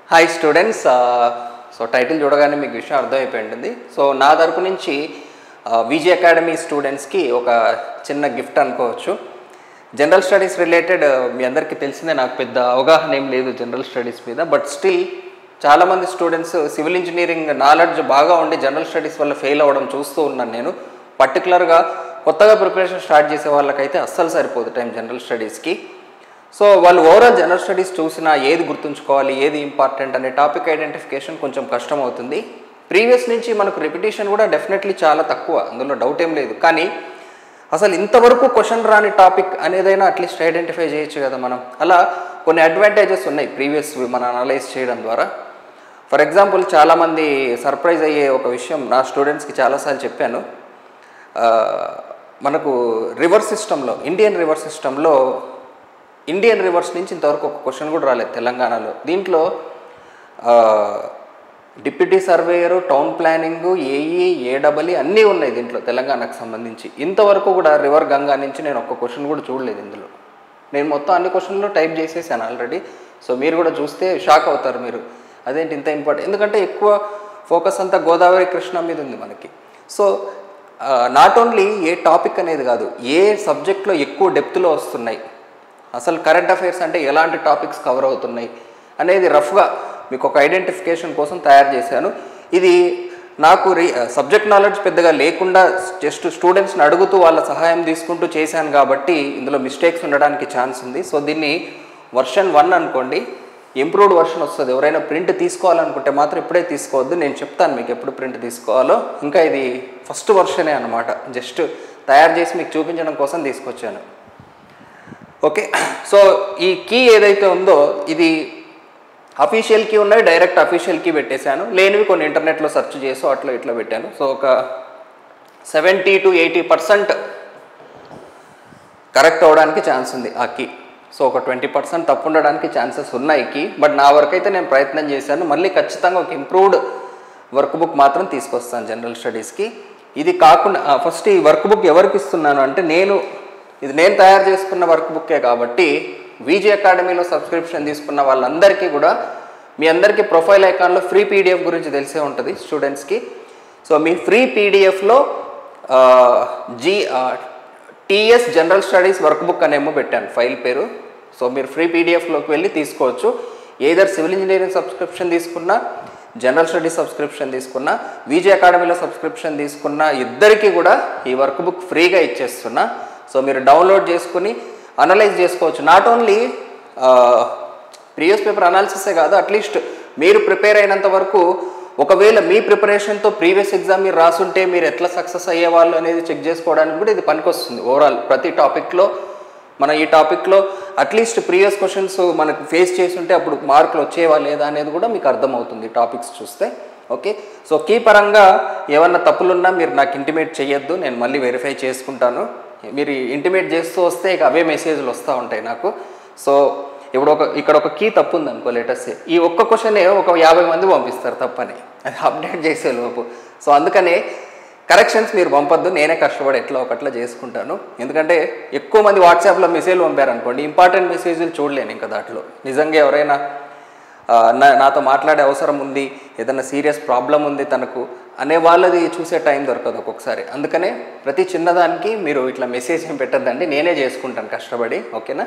hi students so title చూడగానే మీకు విషయం అర్థమైపోయి ఉంటుంది సో నా తరపు నుంచి విజీ అకాడమీ స్టూడెంట్స్కి ఒక చిన్న గిఫ్ట్ అనుకోవచ్చు జనరల్ స్టడీస్ రిలేటెడ్ మీ అందరికీ తెలిసిందే నాకు పెద్ద అవగాహన ఏం లేదు జనరల్ స్టడీస్ మీద బట్ స్టిల్ చాలామంది స్టూడెంట్స్ సివిల్ ఇంజనీరింగ్ నాలెడ్జ్ బాగా ఉండి జనరల్ స్టడీస్ వల్ల ఫెయిల్ అవ్వడం చూస్తూ ఉన్నాను నేను పర్టికులర్గా కొత్తగా ప్రిపరేషన్ స్టార్ట్ చేసే వాళ్ళకైతే అస్సలు సరిపోదు టైం జనరల్ స్టడీస్కి సో వాళ్ళు ఓవరాల్ జనరల్ స్టడీస్ చూసినా ఏది గుర్తుంచుకోవాలి ఏది ఇంపార్టెంట్ అనే టాపిక్ ఐడెంటిఫికేషన్ కొంచెం కష్టం అవుతుంది ప్రీవియస్ నుంచి మనకు రిపిటేషన్ కూడా డెఫినెట్లీ చాలా తక్కువ అందులో డౌట్ ఏం లేదు కానీ అసలు ఇంతవరకు క్వశ్చన్ రాని టాపిక్ అనేదైనా అట్లీస్ట్ ఐడెంటిఫై చేయొచ్చు కదా మనం అలా కొన్ని అడ్వాంటేజెస్ ఉన్నాయి ప్రీవియస్ మనం అనలైజ్ చేయడం ద్వారా ఫర్ ఎగ్జాంపుల్ చాలామంది సర్ప్రైజ్ అయ్యే ఒక విషయం నా స్టూడెంట్స్కి చాలాసార్లు చెప్పాను ఆ, మనకు రివర్ సిస్టంలో ఇండియన్ రివర్ సిస్టంలో ఇండియన్ రివర్స్ నుంచి ఇంతవరకు ఒక క్వశ్చన్ కూడా రాలేదు తెలంగాణలో దీంట్లో ఆ, deputy surveyor town planning AE A double E అన్నీ ఉన్నాయి దీంట్లో తెలంగాణకు సంబంధించి ఇంతవరకు కూడా రివర్ గంగా నుంచి నేను ఒక్క క్వశ్చన్ కూడా చూడలేదు ఇందులో నేను మొత్తం అన్ని క్వశ్చన్లు టైప్ చేసేసాను ఆల్రెడీ సో మీరు కూడా చూస్తే షాక్ అవుతారు మీరు అదేంటి ఇంత ఇంపార్టెంట్ ఎందుకంటే ఎక్కువ ఫోకస్ అంతా గోదావరి కృష్ణ మీద ఉంది మనకి so not only a topic అనేది కాదు ఏ సబ్జెక్ట్లో ఎక్కువ డెప్త్లో వస్తున్నాయి అసలు కరెంట్ అఫైర్స్ అంటే ఎలాంటి టాపిక్స్ కవర్ అవుతున్నాయి అనేది రఫ్గా మీకు ఒక ఐడెంటిఫికేషన్ కోసం తయారు చేశాను ఇది నాకు రీ సబ్జెక్ట్ నాలెడ్జ్ పెద్దగా లేకుండా జస్ట్ స్టూడెంట్స్ని అడుగుతూ వాళ్ళ సహాయం తీసుకుంటూ చేశాను కాబట్టి ఇందులో మిస్టేక్స్ ఉండడానికి ఛాన్స్ ఉంది సో దీన్ని వర్షన్ వన్ అనుకోండి ఇంప్రూవ్డ్ వర్షన్ వస్తుంది ఎవరైనా ప్రింట్ తీసుకోవాలనుకుంటే మాత్రం ఇప్పుడే తీసుకోవద్దు నేను చెప్తాను మీకు ఎప్పుడు ప్రింట్ తీసుకోవాలో ఇంకా ఇది ఫస్ట్ వర్షనే అనమాట జస్ట్ తయారు చేసి మీకు చూపించడం కోసం తీసుకొచ్చాను ఓకే సో ఈ కీ ఏదైతే ఉందో ఇది అఫీషియల్ కీ ఉన్నాయి డైరెక్ట్ అఫీషియల్ కీ పెట్టేశాను లేనివి కొన్ని ఇంటర్నెట్లో సెర్చ్ చేసి అట్లా ఇట్లా పెట్టాను సో ఒక seventy to eighty percent correct అవ్వడానికి ఛాన్స్ ఉంది ఆ కీ సో ఒక ట్వంటీ పర్సెంట్ తప్పు ఉండడానికి ఛాన్సెస్ ఉన్నాయి కీ బట్ నా వరకు అయితే నేను ప్రయత్నం చేశాను మళ్ళీ ఖచ్చితంగా ఒక ఇంప్రూవ్డ్ వర్క్ బుక్ మాత్రం తీసుకొస్తాను జనరల్ స్టడీస్కి ఇది కాకుండా ఫస్ట్ ఈ వర్క్ బుక్ ఎవరికి ఇస్తున్నాను అంటే నేను ఇది నేను తయారు చేసుకున్న వర్క్ బుక్కే కాబట్టి విజీ అకాడమీలో సబ్స్క్రిప్షన్ తీసుకున్న వాళ్ళందరికీ కూడా మీ అందరికీ ప్రొఫైల్ ఐకాన్లో ఫ్రీ పీడిఎఫ్ గురించి తెలిసే ఉంటుంది స్టూడెంట్స్కి సో మీ ఫ్రీ పీడిఎఫ్లో G TS general studies work book అనేమో పెట్టాను ఫైల్ పేరు సో మీరు ఫ్రీ పీడిఎఫ్లోకి వెళ్ళి తీసుకోవచ్చు ఏదర్ సివిల్ ఇంజనీరింగ్ సబ్స్క్రిప్షన్ తీసుకున్నా జనరల్ స్టడీస్ సబ్స్క్రిప్షన్ తీసుకున్నా విజే అకాడమీలో సబ్స్క్రిప్షన్ తీసుకున్న ఇద్దరికీ కూడా ఈ వర్క్ బుక్ ఫ్రీగా ఇచ్చేస్తున్నా సో మీరు డౌన్లోడ్ చేసుకుని అనలైజ్ చేసుకోవచ్చు నాట్ ఓన్లీ ప్రీవియస్ పేపర్ అనాలిసిసే కాదు అట్లీస్ట్ మీరు ప్రిపేర్ అయినంత వరకు ఒకవేళ మీ ప్రిపరేషన్తో ప్రీవియస్ ఎగ్జామ్ మీరు రాసుంటే మీరు ఎట్లా సక్సెస్ అయ్యేవాళ్ళు అనేది చెక్ చేసుకోవడానికి కూడా ఇది పనికొస్తుంది ఓవరాల్ ప్రతి టాపిక్లో మన ఈ టాపిక్లో అట్లీస్ట్ ప్రీవియస్ క్వశ్చన్స్ మనకు ఫేస్ చేసి ఉంటే అప్పుడు మార్కులు వచ్చేవా లేదా అనేది కూడా మీకు అర్థమవుతుంది టాపిక్స్ చూస్తే ఓకే సో కీ పరంగా ఏమన్నా తప్పులున్నా మీరు నాకు ఇంటిమేట్ చేయొద్దు నేను మళ్ళీ వెరిఫై చేసుకుంటాను మీరు ఇంటిమేట్ చేస్తూ వస్తే ఇక అవే మెసేజ్లు వస్తూ ఉంటాయి నాకు సో ఇప్పుడు ఒక ఇక్కడ ఒక కీ తప్పు ఉంది అనుకో లేటెస్ట్ ఈ ఒక్క క్వశ్చనే ఒక యాభై మంది పంపిస్తారు తప్పని అది అప్డేట్ చేసే లోపు సో అందుకనే కరెక్షన్స్ మీరు పంపొద్దు నేనే కష్టపడి ఎట్లా ఒకట్లా చేసుకుంటాను ఎందుకంటే ఎక్కువ మంది వాట్సాప్లో మెసేజ్లు పంపారనుకోండి ఇంపార్టెంట్ మెసేజ్లు చూడలేను ఇంకా దాంట్లో నిజంగా ఎవరైనా ఆ, నా- నాతో మాట్లాడే అవసరం ఉంది ఏదైనా సీరియస్ ప్రాబ్లం ఉంది తనకు అనే వాళ్ళది చూసే టైం దొరకదు ఒక్కొక్కసారి అందుకనే ప్రతి చిన్నదానికి మీరు ఇట్లా మెసేజ్ ఏం పెట్టద్దండి నేనే చేసుకుంటాను కష్టపడి ఓకేనా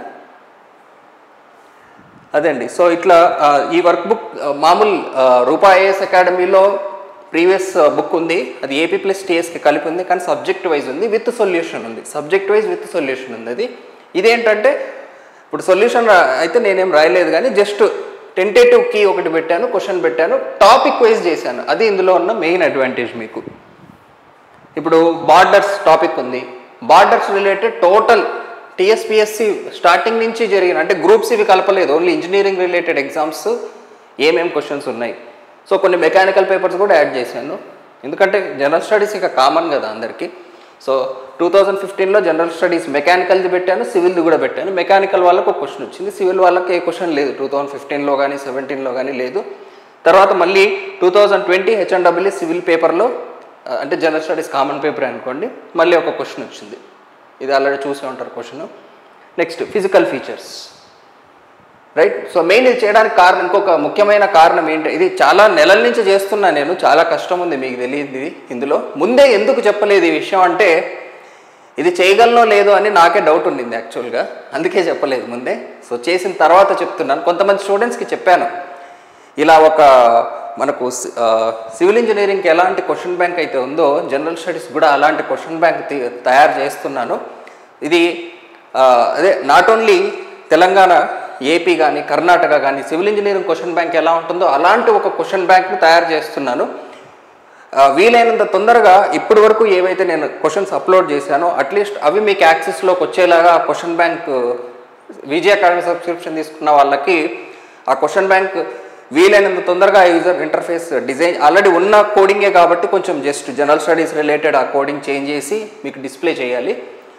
అదండి సో ఇట్లా ఆ, ఈ వర్క్ బుక్ ఆ, మామూలు ఆ, రూపా ఐఏఎస్ అకాడమీలో ప్రీవియస్ బుక్ ఉంది అది ఏపీ ప్లస్ టీఎస్కి కలిపి ఉంది కానీ సబ్జెక్ట్ వైజ్ ఉంది విత్ సొల్యూషన్ ఉంది సబ్జెక్ట్ వైజ్ విత్ సొల్యూషన్ ఉంది అది ఇదేంటంటే ఇప్పుడు సొల్యూషన్ అయితే నేనేం రాయలేదు కానీ జస్ట్ టెంటేటివ్ కీ ఒకటి పెట్టాను క్వశ్చన్ పెట్టాను టాపిక్ వైజ్ చేశాను అది ఇందులో ఉన్న మెయిన్ అడ్వాంటేజ్ మీకు ఇప్పుడు బార్డర్స్ టాపిక్ ఉంది borders related total TSPSC starting నుంచి జరిగిన అంటే గ్రూప్స్ ఇవి కలపలేదు ఓన్లీ ఇంజనీరింగ్ రిలేటెడ్ ఎగ్జామ్స్ ఏమేం క్వశ్చన్స్ ఉన్నాయి సో కొన్ని మెకానికల్ పేపర్స్ కూడా యాడ్ చేశాను ఎందుకంటే జనరల్ స్టడీస్ ఇక కామన్ కదా అందరికీ సో టూ థౌజండ్ ఫిఫ్టీన్లో జనరల్ స్టడీస్ మెకానికల్ది పెట్టాను సివిల్ది కూడా పెట్టాను మెకానికల్ వాళ్ళకి ఒక క్వశ్చన్ వచ్చింది సివిల్ వాళ్ళకి ఏ క్వశ్చన్ లేదు టూ థౌజండ్ ఫిఫ్టీన్లో కానీ సెవెంటీన్లో కానీ లేదు తర్వాత మళ్ళీ two thousand twenty HMW civil పేపర్లో ఆ, అంటే జనరల్ స్టడీస్ కామన్ పేపర్ అనుకోండి మళ్ళీ ఒక క్వశ్చన్ వచ్చింది ఇది ఆల్రెడీ చూసే ఉంటారు question next physical features right so main ఇది చేయడానికి కారణం ఇంకొక ముఖ్యమైన కారణం ఏంటి ఇది చాలా నెలల నుంచి చేస్తున్నా నేను చాలా కష్టం ఉంది మీకు తెలియదు ఇది ఇందులో ముందే ఎందుకు చెప్పలేదు ఈ విషయం అంటే ఇది చేయగలనో లేదో అని నాకే డౌట్ ఉండింది యాక్చువల్గా అందుకే చెప్పలేదు ముందే సో చేసిన తర్వాత చెప్తున్నాను కొంతమంది స్టూడెంట్స్కి చెప్పాను ఇలా ఒక మనకు సి- ఆ, సివిల్ ఇంజనీరింగ్కి ఎలాంటి క్వశ్చన్ బ్యాంక్ అయితే ఉందో జనరల్ స్టడీస్ కూడా అలాంటి క్వశ్చన్ బ్యాంక్ తీ- తయారు చేస్తున్నాను ఇది ఆ, అదే నాట్ ఓన్లీ తెలంగాణ ఏపీ కానీ కర్ణాటక కానీ సివిల్ ఇంజనీరింగ్ క్వశ్చన్ బ్యాంక్ ఎలా ఉంటుందో అలాంటి ఒక క్వశ్చన్ బ్యాంక్ని తయారు చేస్తున్నాను ఆ, వీలైనంత తొందరగా ఇప్పటి వరకు ఏవైతే నేను క్వశ్చన్స్ అప్లోడ్ చేశానో అట్లీస్ట్ అవి మీకు యాక్సెస్లోకి వచ్చేలాగా ఆ question bank Vijaya academy subscription తీసుకున్న వాళ్ళకి ఆ క్వశ్చన్ బ్యాంక్ వీలైనంత తొందరగా యూజర్ ఇంటర్ఫేస్ డిజైన్ ఆల్రెడీ ఉన్న కోడింగే కాబట్టి కొంచెం జస్ట్ జనరల్ స్టడీస్ రిలేటెడ్ ఆ కోడింగ్ చేంజ్ చేసి మీకు డిస్ప్లే చేయాలి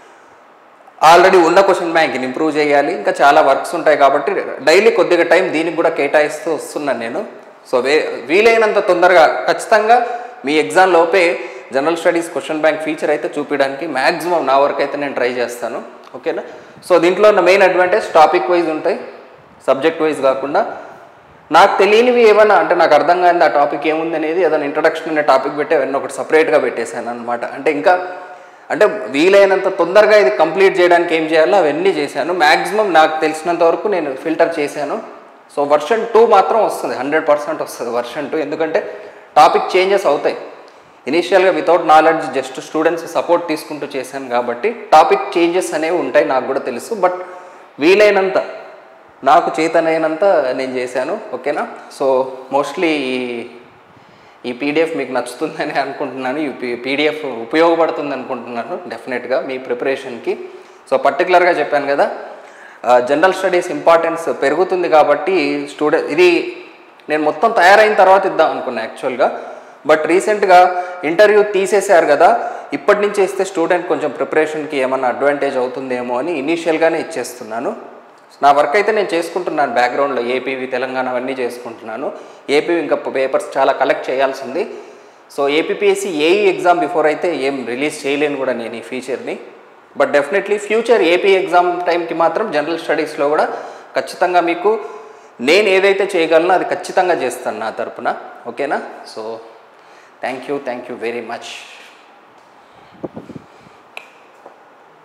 ఆల్రెడీ ఉన్న క్వశ్చన్ బ్యాంక్ని ఇంప్రూవ్ చేయాలి ఇంకా చాలా వర్క్స్ ఉంటాయి కాబట్టి డైలీ కొద్దిగా టైం దీనికి కూడా కేటాయిస్తూ వస్తున్నాను నేను సో వే వీలైనంత తొందరగా ఖచ్చితంగా మీ ఎగ్జామ్ లోపే general studies question bank feature అయితే చూపించడానికి మ్యాక్సిమం నా వరకు అయితే నేను ట్రై చేస్తాను ఓకేనా సో దీంట్లో ఉన్న మెయిన్ అడ్వాంటేజ్ టాపిక్ వైజ్ ఉంటాయి సబ్జెక్ట్ వైజ్ కాకుండా నాకు తెలియనివి ఏమన్నా అంటే నాకు అర్థం కాని ఆ టాపిక్ ఏముంది అనేది ఏదైనా ఇంట్రడక్షన్ అనే టాపిక్ పెట్టి అవన్నీ ఒకటి సపరేట్గా పెట్టేశాను అనమాట అంటే ఇంకా అంటే వీలైనంత తొందరగా ఇది కంప్లీట్ చేయడానికి ఏం చేయాలో అవన్నీ చేశాను మ్యాక్సిమం నాకు తెలిసినంత వరకు నేను ఫిల్టర్ చేశాను సో వర్షన్ టూ మాత్రం వస్తుంది హండ్రెడ్ పర్సెంట్ వస్తుంది వర్షన్ టూ ఎందుకంటే టాపిక్ చేంజెస్ అవుతాయి ఇనీషియల్గా without knowledge just students support తీసుకుంటూ చేశాను కాబట్టి టాపిక్ చేంజెస్ అనేవి ఉంటాయి నాకు కూడా తెలుసు బట్ వీలైనంత నాకు చేతనైనంత నేను చేశాను ఓకేనా సో మోస్ట్లీ ఈ ఈ పీడిఎఫ్ మీకు నచ్చుతుందని అనుకుంటున్నాను ఈ పీడిఎఫ్ ఉపయోగపడుతుంది అనుకుంటున్నాను డెఫినెట్గా మీ ప్రిపరేషన్కి సో పర్టికులర్గా చెప్పాను కదా జనరల్ స్టడీస్ ఇంపార్టెన్స్ పెరుగుతుంది కాబట్టి స్టూడెంట్ ఇది నేను మొత్తం తయారైన తర్వాత ఇద్దాం అనుకున్నా యాక్చువల్గా బట్ రీసెంట్గా ఇంటర్వ్యూ తీసేశారు కదా ఇప్పటి నుంచి ఇస్తే స్టూడెంట్ కొంచెం ప్రిపరేషన్కి ఏమన్నా అడ్వాంటేజ్ అవుతుందేమో అని ఇనీషియల్గానే ఇచ్చేస్తున్నాను నా వర్క్ అయితే నేను చేసుకుంటున్నాను బ్యాక్గ్రౌండ్లో ఏపీవి తెలంగాణ అవన్నీ చేసుకుంటున్నాను ఏపీ ఇంకా పేపర్స్ చాలా కలెక్ట్ చేయాల్సి ఉంది so APPSC AE exam before అయితే ఏం రిలీజ్ చేయలేను కూడా నేను ఈ ఫీచర్ని but definitely future AP exam టైంకి మాత్రం జనరల్ స్టడీస్లో కూడా ఖచ్చితంగా మీకు నేను ఏదైతే చేయగలనో అది ఖచ్చితంగా చేస్తాను నా తరపున ఓకేనా so thank you thank you very much